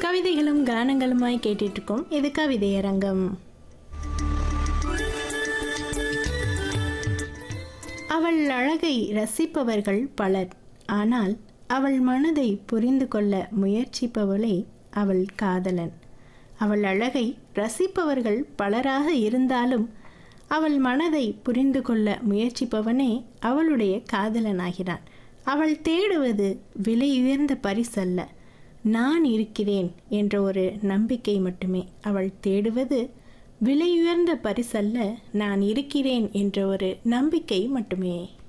கவிதைகளும் கானங்களுமாய் கேட்டுட்டு இருக்கோம் இது கவிதை அரங்கம் அவள் அழகை ரசிப்பவர்கள் பலர் ஆனால் அவள் மனதை புரிந்து கொள்ள முயற்சிப்பவளே அவள் காதலன் அவள் அழகை ரசிப்பவர்கள் பலராக இருந்தாலும் அவள் மனதை புரிந்து கொள்ள முயற்சிப்பவனே அவளுடைய காதலனாகிறான் அவள் தேடுவது விலையுயர்ந்த பரிசல்ல நான் இருக்கிறேன் என்ற ஒரு நம்பிக்கை மட்டுமே அவள் தேடுவது விலையுயர்ந்த பரிசல்ல நான் இருக்கிறேன் என்ற ஒரு நம்பிக்கை மட்டுமே